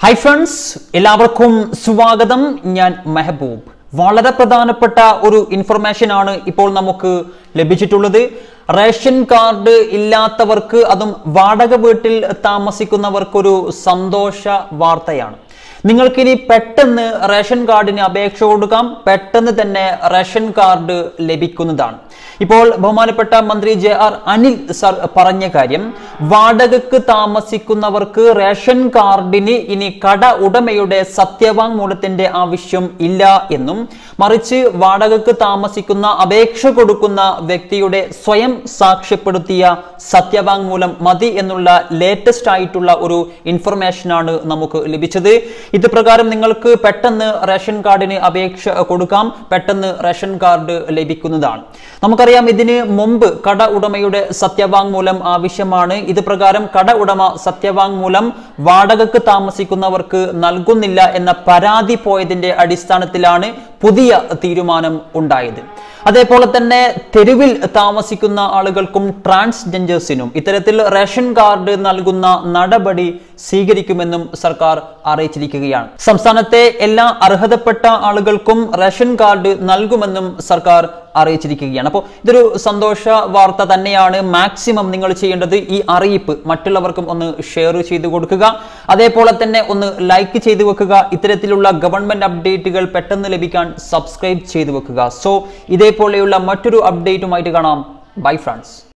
hi friends എല്ലാവർക്കും സ്വാഗതം ഞാൻ മെഹബൂബ് വളരെ പ്രധാനപ്പെട്ട ഒരു ഇൻഫർമേഷൻ ആണ് ഇപ്പോൾ നമുക്ക് ലഭിച്ചിട്ടുള്ളത് റേഷൻ കാർഡ് ഇല്ലാത്തവർക്ക് അതും വാടക വീട്ടിൽ താമസിക്കുന്നവർക്കൊരു സന്തോഷ വാർത്തയാണ് നിങ്ങൾക്കിനി പെട്ടെന്ന് റേഷൻ കാർഡിന് അപേക്ഷ കൊടുക്കാം പെട്ടെന്ന് തന്നെ റേഷൻ കാർഡ് ലഭിക്കുന്നതാണ് ഇപ്പോൾ ബഹുമാനപ്പെട്ട മന്ത്രി ജെ ആർ അനിൽ സർ പറഞ്ഞ കാര്യം വാടകക്ക് താമസിക്കുന്നവർക്ക് റേഷൻ കാർഡിന് ഇനി കട ഉടമയുടെ സത്യവാങ്മൂലത്തിന്റെ ആവശ്യം ഇല്ല എന്നും മറിച്ച് വാടകക്ക് താമസിക്കുന്ന അപേക്ഷ കൊടുക്കുന്ന വ്യക്തിയുടെ സ്വയം സാക്ഷ്യപ്പെടുത്തിയ സത്യവാങ്മൂലം മതി എന്നുള്ള ലേറ്റസ്റ്റ് ആയിട്ടുള്ള ഒരു ഇൻഫർമേഷനാണ് നമുക്ക് ലഭിച്ചത് ഇത് പ്രകാരം നിങ്ങൾക്ക് പെട്ടെന്ന് റേഷൻ കാർഡിന് അപേക്ഷ കൊടുക്കാം പെട്ടെന്ന് റേഷൻ കാർഡ് ലഭിക്കുന്നതാണ് നമുക്കറിയാം ഇതിന് മുമ്പ് കട ഉടമയുടെ സത്യവാങ്മൂലം ആവശ്യമാണ് ഇത് പ്രകാരം കട ഉടമ സത്യവാങ്മൂലം വാടകക്ക് താമസിക്കുന്നവർക്ക് നൽകുന്നില്ല എന്ന പരാതി പോയതിന്റെ അടിസ്ഥാനത്തിലാണ് പുതിയ തീരുമാനം ഉണ്ടായത് അതേപോലെ തന്നെ തെരുവിൽ താമസിക്കുന്ന ആളുകൾക്കും ട്രാൻസ്ജെൻഡേഴ്സിനും ഇത്തരത്തിൽ റേഷൻ കാർഡ് നൽകുന്ന നടപടി സ്വീകരിക്കുമെന്നും സർക്കാർ അറിയിച്ചിരിക്കുകയാണ് സംസ്ഥാനത്തെ എല്ലാ അർഹതപ്പെട്ട ആളുകൾക്കും റേഷൻ കാർഡ് നൽകുമെന്നും സർക്കാർ അറിയിച്ചിരിക്കുകയാണ് അപ്പോൾ ഇതൊരു സന്തോഷ വാർത്ത തന്നെയാണ് മാക്സിമം നിങ്ങൾ ചെയ്യേണ്ടത് ഈ അറിയിപ്പ് മറ്റുള്ളവർക്കും ഒന്ന് ഷെയർ ചെയ്ത് കൊടുക്കുക അതേപോലെ തന്നെ ഒന്ന് ലൈക്ക് ചെയ്ത് വെക്കുക ഇത്തരത്തിലുള്ള ഗവൺമെന്റ് അപ്ഡേറ്റുകൾ പെട്ടെന്ന് ലഭിക്കാൻ സബ്സ്ക്രൈബ് ചെയ്ത് വെക്കുക സോ ഇതേപോലെയുള്ള മറ്റൊരു അപ്ഡേറ്റുമായിട്ട് കാണാം ബൈ ഫ്രണ്ട്സ്